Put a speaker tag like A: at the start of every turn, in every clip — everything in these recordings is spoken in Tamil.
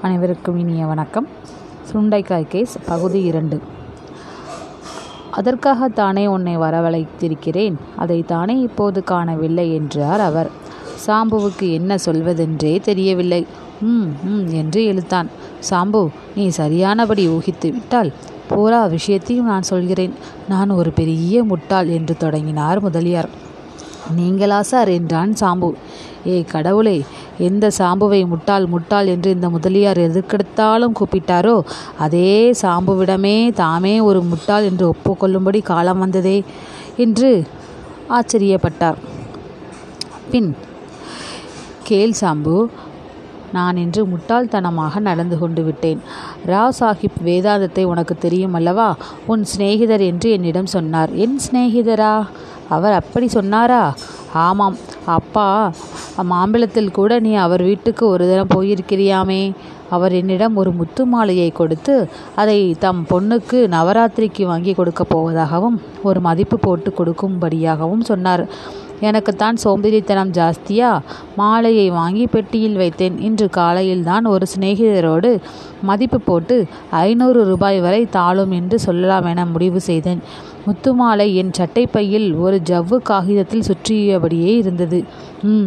A: அனைவருக்கும் இனிய வணக்கம் சுண்டைக்காய் கேஸ் பகுதி இரண்டு அதற்காகத்தானே உன்னை வரவழைத்திருக்கிறேன் அதை தானே இப்போது காணவில்லை என்றார் அவர் சாம்புவுக்கு என்ன சொல்வதென்றே தெரியவில்லை ம் ம் என்று இழுத்தான் சாம்பு நீ சரியானபடி ஊகித்து விட்டால் பூரா விஷயத்தையும் நான் சொல்கிறேன் நான் ஒரு பெரிய முட்டாள் என்று தொடங்கினார் முதலியார் நீங்களா சார் என்றான் சாம்பு ஏய் கடவுளே எந்த சாம்புவை முட்டாள் முட்டாள் என்று இந்த முதலியார் எதுக்கெடுத்தாலும் கூப்பிட்டாரோ அதே சாம்புவிடமே தாமே ஒரு முட்டாள் என்று ஒப்புக்கொள்ளும்படி காலம் வந்ததே என்று ஆச்சரியப்பட்டார் பின் கேள் சாம்பு நான் இன்று முட்டாள்தனமாக நடந்து கொண்டு விட்டேன் ராவ் சாஹிப் வேதாந்தத்தை உனக்கு தெரியும் அல்லவா உன் சிநேகிதர் என்று என்னிடம் சொன்னார் என் சிநேகிதரா அவர் அப்படி சொன்னாரா ஆமாம் அப்பா மாம்பழத்தில் கூட நீ அவர் வீட்டுக்கு ஒரு தினம் போயிருக்கிறியாமே அவர் என்னிடம் ஒரு முத்து மாலையை கொடுத்து அதை தம் பொண்ணுக்கு நவராத்திரிக்கு வாங்கி கொடுக்க போவதாகவும் ஒரு மதிப்பு போட்டு கொடுக்கும்படியாகவும் சொன்னார் எனக்குத்தான் சோம்பேறித்தனம் ஜாஸ்தியா மாலையை வாங்கி பெட்டியில் வைத்தேன் இன்று காலையில் தான் ஒரு சிநேகிதரோடு மதிப்பு போட்டு ஐநூறு ரூபாய் வரை தாளும் என்று சொல்லலாம் என முடிவு செய்தேன் முத்துமாலை என் சட்டைப்பையில் ஒரு ஜவ்வு காகிதத்தில் சுற்றியபடியே இருந்தது ம்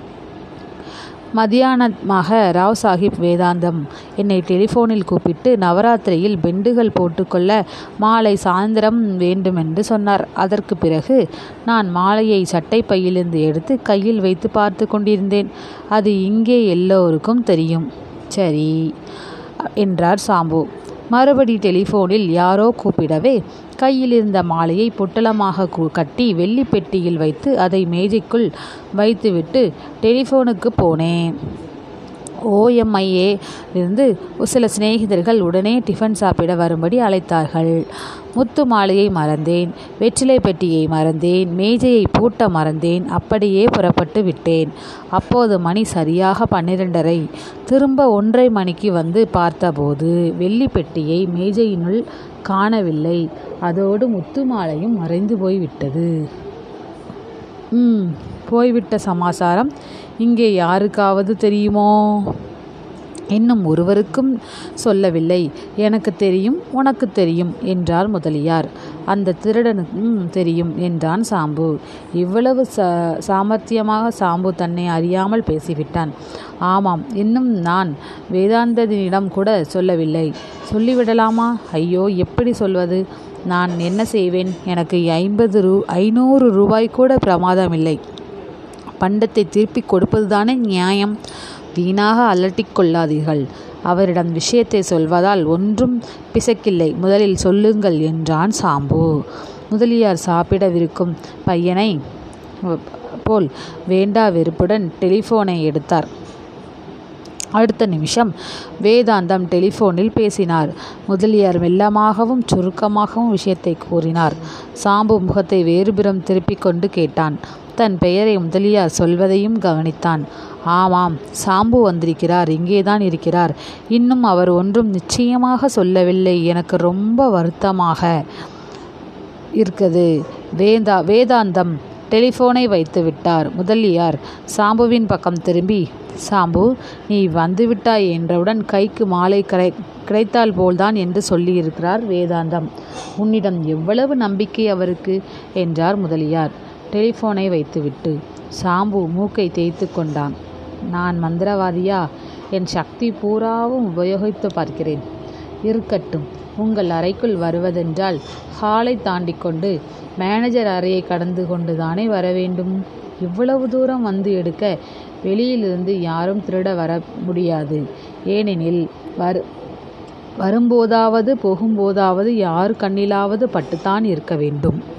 A: மதியானமாக ராவ் சாஹிப் வேதாந்தம் என்னை டெலிஃபோனில் கூப்பிட்டு நவராத்திரியில் பெண்டுகள் போட்டுக்கொள்ள மாலை சாயந்தரம் வேண்டுமென்று சொன்னார் அதற்கு பிறகு நான் மாலையை சட்டை பையிலிருந்து எடுத்து கையில் வைத்து பார்த்து கொண்டிருந்தேன் அது இங்கே எல்லோருக்கும் தெரியும் சரி என்றார் சாம்பு மறுபடி டெலிஃபோனில் யாரோ கூப்பிடவே கையில் இருந்த மாலையை பொட்டலமாக கட்டி வெள்ளி பெட்டியில் வைத்து அதை மேஜைக்குள் வைத்துவிட்டு டெலிஃபோனுக்கு போனேன் ஓஎம்ஐஏ இருந்து சில சிநேகிதர்கள் உடனே டிஃபன் சாப்பிட வரும்படி அழைத்தார்கள் முத்து மாலையை மறந்தேன் வெற்றிலை பெட்டியை மறந்தேன் மேஜையை பூட்ட மறந்தேன் அப்படியே புறப்பட்டு விட்டேன் அப்போது மணி சரியாக பன்னிரண்டரை திரும்ப ஒன்றரை மணிக்கு வந்து பார்த்தபோது வெள்ளி பெட்டியை மேஜையினுள் காணவில்லை அதோடு முத்து மாலையும் மறைந்து போய்விட்டது ம் போய்விட்ட சமாசாரம் இங்கே யாருக்காவது தெரியுமோ இன்னும் ஒருவருக்கும் சொல்லவில்லை எனக்கு தெரியும் உனக்கு தெரியும் என்றார் முதலியார் அந்த திருடனுக்கும் தெரியும் என்றான் சாம்பு இவ்வளவு ச சாமர்த்தியமாக சாம்பு தன்னை அறியாமல் பேசிவிட்டான் ஆமாம் இன்னும் நான் வேதாந்தனிடம் கூட சொல்லவில்லை சொல்லிவிடலாமா ஐயோ எப்படி சொல்வது நான் என்ன செய்வேன் எனக்கு ஐம்பது ரூ ஐநூறு ரூபாய் கூட பிரமாதமில்லை பண்டத்தை திருப்பி கொடுப்பதுதானே நியாயம் வீணாக அலட்டிக் கொள்ளாதீர்கள் அவரிடம் விஷயத்தை சொல்வதால் ஒன்றும் பிசக்கில்லை முதலில் சொல்லுங்கள் என்றான் சாம்பு முதலியார் சாப்பிடவிருக்கும் பையனை போல் வேண்டா வெறுப்புடன் டெலிஃபோனை எடுத்தார் அடுத்த நிமிஷம் வேதாந்தம் டெலிஃபோனில் பேசினார் முதலியார் மெல்லமாகவும் சுருக்கமாகவும் விஷயத்தை கூறினார் சாம்பு முகத்தை வேறுபுறம் திருப்பிக் கொண்டு கேட்டான் தன் பெயரை முதலியார் சொல்வதையும் கவனித்தான் ஆமாம் சாம்பு வந்திருக்கிறார் இங்கேதான் இருக்கிறார் இன்னும் அவர் ஒன்றும் நிச்சயமாக சொல்லவில்லை எனக்கு ரொம்ப வருத்தமாக இருக்குது வேதா வேதாந்தம் டெலிஃபோனை வைத்து விட்டார் முதலியார் சாம்புவின் பக்கம் திரும்பி சாம்பு நீ வந்துவிட்டாய் என்றவுடன் கைக்கு மாலை கிடை கிடைத்தால் போல்தான் என்று சொல்லியிருக்கிறார் வேதாந்தம் உன்னிடம் எவ்வளவு நம்பிக்கை அவருக்கு என்றார் முதலியார் டெலிஃபோனை வைத்துவிட்டு சாம்பு மூக்கை தேய்த்து கொண்டான் நான் மந்திரவாதியா என் சக்தி பூராவும் உபயோகித்து பார்க்கிறேன் இருக்கட்டும் உங்கள் அறைக்குள் வருவதென்றால் ஹாலை தாண்டி கொண்டு மேனேஜர் அறையை கடந்து கொண்டு தானே வர வேண்டும் இவ்வளவு தூரம் வந்து எடுக்க வெளியிலிருந்து யாரும் திருட வர முடியாது ஏனெனில் வரு வரும்போதாவது போகும்போதாவது யார் கண்ணிலாவது பட்டுத்தான் இருக்க வேண்டும்